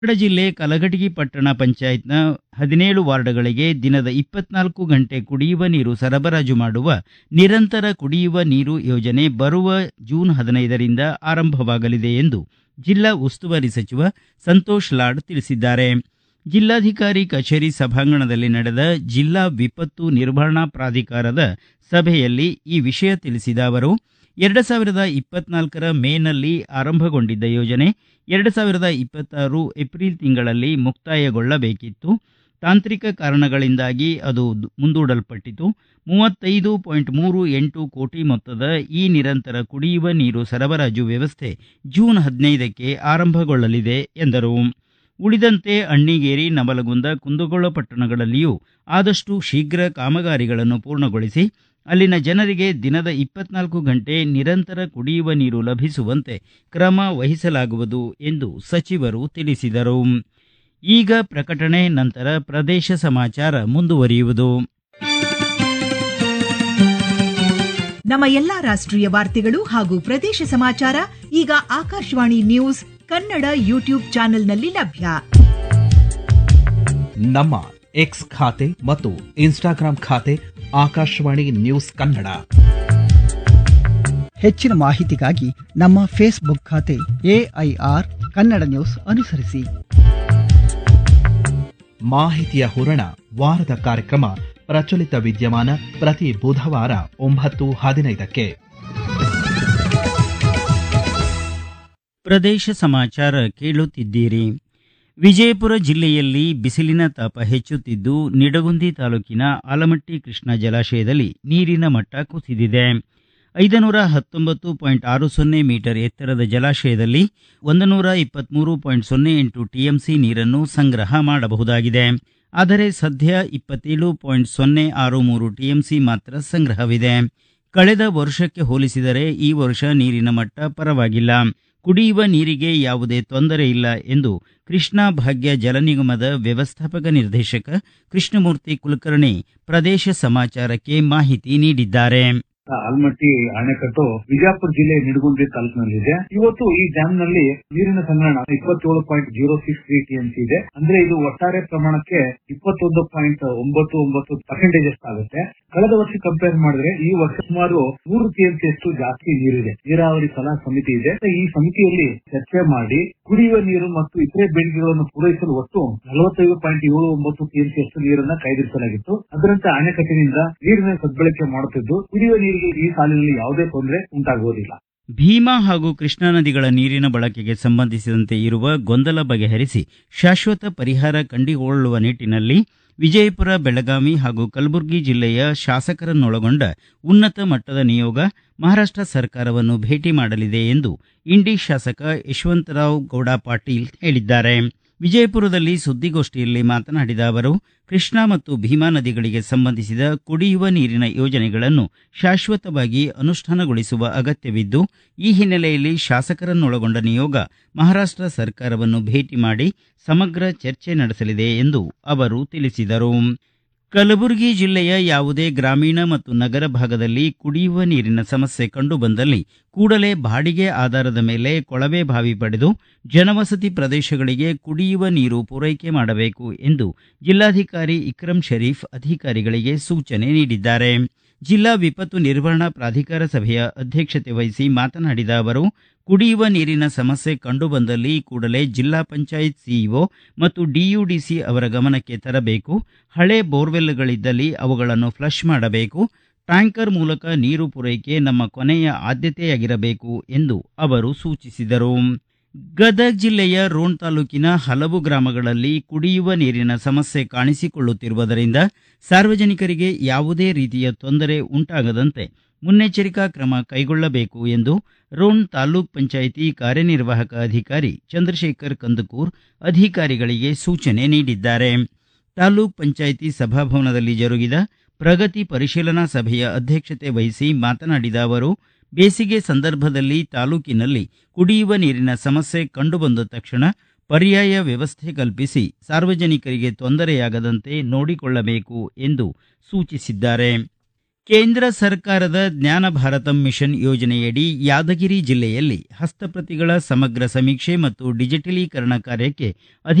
ಧಾರವಾಡ ಜಿಲ್ಲೆ ಕಲಘಟಗಿ ಪಟ್ಟಣ ಪಂಚಾಯತ್ನ ಹದಿನೇಳು ವಾರ್ಡ್ಗಳಿಗೆ ದಿನದ ಇಪ್ಪತ್ನಾಲ್ಕು ಗಂಟೆ ಕುಡಿಯುವ ನೀರು ಸರಬರಾಜು ಮಾಡುವ ನಿರಂತರ ಕುಡಿಯುವ ನೀರು ಯೋಜನೆ ಬರುವ ಜೂನ್ ಹದಿನೈದರಿಂದ ಆರಂಭವಾಗಲಿದೆ ಎಂದು ಜಿಲ್ಲಾ ಉಸ್ತುವಾರಿ ಸಚಿವ ಸಂತೋಷ್ ಲಾಡ್ ತಿಳಿಸಿದ್ದಾರೆ ಜಿಲ್ಲಾಧಿಕಾರಿ ಕಚೇರಿ ಸಭಾಂಗಣದಲ್ಲಿ ನಡೆದ ಜಿಲ್ಲಾ ವಿಪತ್ತು ನಿರ್ವಹಣಾ ಪ್ರಾಧಿಕಾರದ ಸಭೆಯಲ್ಲಿ ಈ ವಿಷಯ ತಿಳಿಸಿದ ಅವರು ಎರಡು ಸಾವಿರದ ಇಪ್ಪತ್ನಾಲ್ಕರ ಮೇನಲ್ಲಿ ಆರಂಭಗೊಂಡಿದ್ದ ಯೋಜನೆ ಎರಡು ಸಾವಿರದ ಇಪ್ಪತ್ತಾರು ಏಪ್ರಿಲ್ ತಿಂಗಳಲ್ಲಿ ಮುಕ್ತಾಯಗೊಳ್ಳಬೇಕಿತ್ತು ತಾಂತ್ರಿಕ ಕಾರಣಗಳಿಂದಾಗಿ ಅದು ಮುಂದೂಡಲ್ಪಟ್ಟಿತು ಮೂವತ್ತೈದು ಪಾಯಿಂಟ್ ಮೂರು ಎಂಟು ಕೋಟಿ ಮೊತ್ತದ ಈ ನಿರಂತರ ಕುಡಿಯುವ ನೀರು ಸರಬರಾಜು ವ್ಯವಸ್ಥೆ ಜೂನ್ ಹದಿನೈದಕ್ಕೆ ಆರಂಭಗೊಳ್ಳಲಿದೆ ಎಂದರು ಉಳಿದಂತೆ ಅಣ್ಣಿಗೇರಿ ನವಲಗುಂದ ಕುಂದಗೋಳ ಪಟ್ಟಣಗಳಲ್ಲಿಯೂ ಆದಷ್ಟು ಶೀಘ್ರ ಕಾಮಗಾರಿಗಳನ್ನು ಪೂರ್ಣಗೊಳಿಸಿ ಅಲ್ಲಿನ ಜನರಿಗೆ ದಿನದ ಇಪ್ಪತ್ನಾಲ್ಕು ಗಂಟೆ ನಿರಂತರ ಕುಡಿಯುವ ನೀರು ಲಭಿಸುವಂತೆ ಕ್ರಮ ವಹಿಸಲಾಗುವುದು ಎಂದು ಸಚಿವರು ತಿಳಿಸಿದರು ಈಗ ಪ್ರಕಟಣೆ ನಂತರ ಪ್ರದೇಶ ಸಮಾಚಾರ ಮುಂದುವರಿಯುವುದು ನಮ್ಮ ಎಲ್ಲಾ ರಾಷ್ಟ್ರೀಯ ವಾರ್ತೆಗಳು ಹಾಗೂ ಪ್ರದೇಶ ಸಮಾಚಾರ ಈಗ ಆಕಾಶವಾಣಿ ನ್ಯೂಸ್ ಕನ್ನಡ ಯೂಟ್ಯೂಬ್ ಚಾನೆಲ್ನಲ್ಲಿ ಲಭ್ಯ ನಮ್ಮ ಎಕ್ಸ್ ಖಾತೆ ಮತ್ತು ಇನ್ಸ್ಟಾಗ್ರಾಂ ಖಾತೆ ಆಕಾಶವಾಣಿ ನ್ಯೂಸ್ ಕನ್ನಡ ಹೆಚ್ಚಿನ ಮಾಹಿತಿಗಾಗಿ ನಮ್ಮ ಫೇಸ್ಬುಕ್ ಖಾತೆ ಎಐಆರ್ ಕನ್ನಡ ನ್ಯೂಸ್ ಅನುಸರಿಸಿ ಮಾಹಿತಿಯ ಹೂರಣ ವಾರದ ಕಾರ್ಯಕ್ರಮ ಪ್ರಚಲಿತ ವಿದ್ಯಮಾನ ಪ್ರತಿ ಬುಧವಾರ ಒಂಬತ್ತು ಹದಿನೈದಕ್ಕೆ ಪ್ರದೇಶ ಸಮಾಚಾರ ಕೇಳುತ್ತಿದ್ದೀರಿ ವಿಜಯಪುರ ಜಿಲ್ಲೆಯಲ್ಲಿ ಬಿಸಿಲಿನ ತಾಪ ಹೆಚ್ಚುತ್ತಿದ್ದು ನಿಡಗುಂದಿ ತಾಲೂಕಿನ ಆಲಮಟ್ಟಿ ಕೃಷ್ಣಾ ಜಲಾಶಯದಲ್ಲಿ ನೀರಿನ ಮಟ್ಟ ಕುಸಿದಿದೆ ಐದನೂರ ಹತ್ತೊಂಬತ್ತು ಪಾಯಿಂಟ್ ಆರು ಸೊನ್ನೆ ಮೀಟರ್ ಎತ್ತರದ ಜಲಾಶಯದಲ್ಲಿ ಒಂದು ನೂರ ಇಪ್ಪತ್ಮೂರು ಪಾಯಿಂಟ್ ಸೊನ್ನೆ ಎಂಟು ಟಿಎಂಸಿ ನೀರನ್ನು ಸಂಗ್ರಹ ಮಾಡಬಹುದಾಗಿದೆ ಆದರೆ ಸದ್ಯ ಇಪ್ಪತ್ತೇಳು ಪಾಯಿಂಟ್ ಸೊನ್ನೆ ಆರು ಮೂರು ಟಿಎಂಸಿ ಮಾತ್ರ ಸಂಗ್ರಹವಿದೆ ಕಳೆದ ವರ್ಷಕ್ಕೆ ಹೋಲಿಸಿದರೆ ಈ ವರ್ಷ ನೀರಿನ ಮಟ್ಟ ಪರವಾಗಿಲ್ಲ ಕುಡಿಯುವ ನೀರಿಗೆ ಯಾವುದೇ ತೊಂದರೆ ಇಲ್ಲ ಎಂದು ಕೃಷ್ಣಾ ಭಾಗ್ಯ ಜಲ ನಿಗಮದ ವ್ಯವಸ್ಥಾಪಕ ನಿರ್ದೇಶಕ ಕೃಷ್ಣಮೂರ್ತಿ ಕುಲಕರ್ಣಿ ಪ್ರದೇಶ ಸಮಾಚಾರಕ್ಕೆ ಮಾಹಿತಿ ನೀಡಿದ್ದಾರೆ ಆಲ್ಮಟ್ಟಿ ಅಣೆಕಟ್ಟು ವಿಜಯಪುರ ಜಿಲ್ಲೆ ನಿಡಗುಂದಿ ತಾಲೂಕಿನಲ್ಲಿದೆ ಇವತ್ತು ಈ ಡ್ಯಾಮ್ ನಲ್ಲಿ ನೀರಿನ ಸಂಗ್ರಹಣ ಇಪ್ಪತ್ತೇಳು point zero six three TMC ಇದೆ ಅಂದ್ರೆ ಇದು ಒಟ್ಟಾರೆ ಪ್ರಮಾಣಕ್ಕೆ ಇಪ್ಪತ್ತೊಂದು ಪಾಯಿಂಟ್ ಒಂಬತ್ತು ಒಂಬತ್ತು ಪರ್ಸೆಂಟೇಜ್ ಆಗುತ್ತೆ ಕಳೆದ ವರ್ಷ ಕಂಪೇರ್ ಮಾಡಿದ್ರೆ ಈ ವರ್ಷ ಸುಮಾರು ಮೂರು ಟಿಎಂಸಿ ಅಷ್ಟು ಜಾಸ್ತಿ ನೀರಿದೆ ನೀರಾವರಿ ಸಲಹಾ ಸಮಿತಿ ಇದೆ ಈ ಸಮಿತಿಯಲ್ಲಿ ಚರ್ಚೆ ಮಾಡಿ ಕುಡಿಯುವ ನೀರು ಮತ್ತು ಇತರೆ ಬೇಡಿಕೆಗಳನ್ನು ಪೂರೈಸಲು ಒಟ್ಟು ನಲವತ್ತೈದು ಪಾಯಿಂಟ್ ಏಳು ಒಂಬತ್ತು ಟಿಎಂಸಿ ಅಷ್ಟು ನೀರನ್ನ ಕಾಯ್ದಿರಿಸಲಾಗಿತ್ತು ಅದರಂತೆ ಅಣೆಕಟ್ಟಿನಿಂದ ನೀರಿನ ಸದ್ಬಳಕೆ ಮಾಡುತ್ತಿದ್ದು ಕುಡಿಯುವ ನೀರಿಗೆ ಈ ಸಾಲಿನಲ್ಲಿ ಯಾವುದೇ ತೊಂದರೆ ಉಂಟಾಗುವುದಿಲ್ಲ ಭೀಮಾ ಹಾಗೂ ಕೃಷ್ಣಾ ನದಿಗಳ ನೀರಿನ ಬಳಕೆಗೆ ಸಂಬಂಧಿಸಿದಂತೆ ಇರುವ ಗೊಂದಲ ಬಗೆಹರಿಸಿ ಶಾಶ್ವತ ಪರಿಹಾರ ಕಂಡುಕೊಳ್ಳುವ ನಿಟ್ಟಿನಲ್ಲಿ ವಿಜಯಪುರ ಬೆಳಗಾವಿ ಹಾಗೂ ಕಲಬುರಗಿ ಜಿಲ್ಲೆಯ ಶಾಸಕರನ್ನೊಳಗೊಂಡ ಉನ್ನತ ಮಟ್ಟದ ನಿಯೋಗ ಮಹಾರಾಷ್ಟ್ರ ಸರ್ಕಾರವನ್ನು ಭೇಟಿ ಮಾಡಲಿದೆ ಎಂದು ಇಂಡಿ ಶಾಸಕ ಯಶವಂತರಾವ್ ಗೌಡ ಪಾಟೀಲ್ ಹೇಳಿದ್ದಾರೆ ವಿಜಯಪುರದಲ್ಲಿ ಸುದ್ದಿಗೋಷ್ಠಿಯಲ್ಲಿ ಮಾತನಾಡಿದ ಅವರು ಕೃಷ್ಣಾ ಮತ್ತು ಭೀಮಾ ನದಿಗಳಿಗೆ ಸಂಬಂಧಿಸಿದ ಕುಡಿಯುವ ನೀರಿನ ಯೋಜನೆಗಳನ್ನು ಶಾಶ್ವತವಾಗಿ ಅನುಷ್ಠಾನಗೊಳಿಸುವ ಅಗತ್ಯವಿದ್ದು ಈ ಹಿನ್ನೆಲೆಯಲ್ಲಿ ಶಾಸಕರನ್ನೊಳಗೊಂಡ ನಿಯೋಗ ಮಹಾರಾಷ್ಟ್ರ ಸರ್ಕಾರವನ್ನು ಭೇಟಿ ಮಾಡಿ ಸಮಗ್ರ ಚರ್ಚೆ ನಡೆಸಲಿದೆ ಎಂದು ಅವರು ತಿಳಿಸಿದರು ಕಲಬುರಗಿ ಜಿಲ್ಲೆಯ ಯಾವುದೇ ಗ್ರಾಮೀಣ ಮತ್ತು ನಗರ ಭಾಗದಲ್ಲಿ ಕುಡಿಯುವ ನೀರಿನ ಸಮಸ್ಯೆ ಕಂಡುಬಂದಲ್ಲಿ ಕೂಡಲೇ ಬಾಡಿಗೆ ಆಧಾರದ ಮೇಲೆ ಕೊಳವೆ ಬಾವಿ ಪಡೆದು ಜನವಸತಿ ಪ್ರದೇಶಗಳಿಗೆ ಕುಡಿಯುವ ನೀರು ಪೂರೈಕೆ ಮಾಡಬೇಕು ಎಂದು ಜಿಲ್ಲಾಧಿಕಾರಿ ಇಕ್ರಂ ಶರೀಫ್ ಅಧಿಕಾರಿಗಳಿಗೆ ಸೂಚನೆ ನೀಡಿದ್ದಾರೆ ಜಿಲ್ಲಾ ವಿಪತ್ತು ನಿರ್ವಹಣಾ ಪ್ರಾಧಿಕಾರ ಸಭೆಯ ಅಧ್ಯಕ್ಷತೆ ವಹಿಸಿ ಮಾತನಾಡಿದ ಅವರು ಕುಡಿಯುವ ನೀರಿನ ಸಮಸ್ಯೆ ಕಂಡುಬಂದಲ್ಲಿ ಕೂಡಲೇ ಜಿಲ್ಲಾ ಪಂಚಾಯತ್ ಸಿಇಒ ಮತ್ತು ಡಿಯುಡಿಸಿ ಅವರ ಗಮನಕ್ಕೆ ತರಬೇಕು ಹಳೆ ಬೋರ್ವೆಲ್ಗಳಿದ್ದಲ್ಲಿ ಅವುಗಳನ್ನು ಫ್ಲಶ್ ಮಾಡಬೇಕು ಟ್ಯಾಂಕರ್ ಮೂಲಕ ನೀರು ಪೂರೈಕೆ ನಮ್ಮ ಕೊನೆಯ ಆದ್ಯತೆಯಾಗಿರಬೇಕು ಎಂದು ಅವರು ಸೂಚಿಸಿದರು ಗದಗ ಜಿಲ್ಲೆಯ ರೋಣ ತಾಲೂಕಿನ ಹಲವು ಗ್ರಾಮಗಳಲ್ಲಿ ಕುಡಿಯುವ ನೀರಿನ ಸಮಸ್ಯೆ ಕಾಣಿಸಿಕೊಳ್ಳುತ್ತಿರುವುದರಿಂದ ಸಾರ್ವಜನಿಕರಿಗೆ ಯಾವುದೇ ರೀತಿಯ ತೊಂದರೆ ಉಂಟಾಗದಂತೆ ಮುನ್ನೆಚ್ಚರಿಕಾ ಕ್ರಮ ಕೈಗೊಳ್ಳಬೇಕು ಎಂದು ರೋಣ ತಾಲೂಕ್ ಪಂಚಾಯಿತಿ ಕಾರ್ಯನಿರ್ವಾಹಕ ಅಧಿಕಾರಿ ಚಂದ್ರಶೇಖರ್ ಕಂದಕೂರ್ ಅಧಿಕಾರಿಗಳಿಗೆ ಸೂಚನೆ ನೀಡಿದ್ದಾರೆ ತಾಲೂಕ್ ಪಂಚಾಯಿತಿ ಸಭಾಭವನದಲ್ಲಿ ಜರುಗಿದ ಪ್ರಗತಿ ಪರಿಶೀಲನಾ ಸಭೆಯ ಅಧ್ಯಕ್ಷತೆ ವಹಿಸಿ ಮಾತನಾಡಿದ ಅವರು ಬೇಸಿಗೆ ಸಂದರ್ಭದಲ್ಲಿ ತಾಲೂಕಿನಲ್ಲಿ ಕುಡಿಯುವ ನೀರಿನ ಸಮಸ್ಯೆ ಕಂಡುಬಂದ ತಕ್ಷಣ ಪರ್ಯಾಯ ವ್ಯವಸ್ಥೆ ಕಲ್ಪಿಸಿ ಸಾರ್ವಜನಿಕರಿಗೆ ತೊಂದರೆಯಾಗದಂತೆ ನೋಡಿಕೊಳ್ಳಬೇಕು ಎಂದು ಸೂಚಿಸಿದ್ದಾರೆ ಕೇಂದ್ರ ಸರ್ಕಾರದ ಜ್ಞಾನ ಭಾರತಂ ಮಿಷನ್ ಯೋಜನೆಯಡಿ ಯಾದಗಿರಿ ಜಿಲ್ಲೆಯಲ್ಲಿ ಹಸ್ತಪ್ರತಿಗಳ ಸಮಗ್ರ ಸಮೀಕ್ಷೆ ಮತ್ತು ಡಿಜಿಟಲೀಕರಣ ಕಾರ್ಯಕ್ಕೆ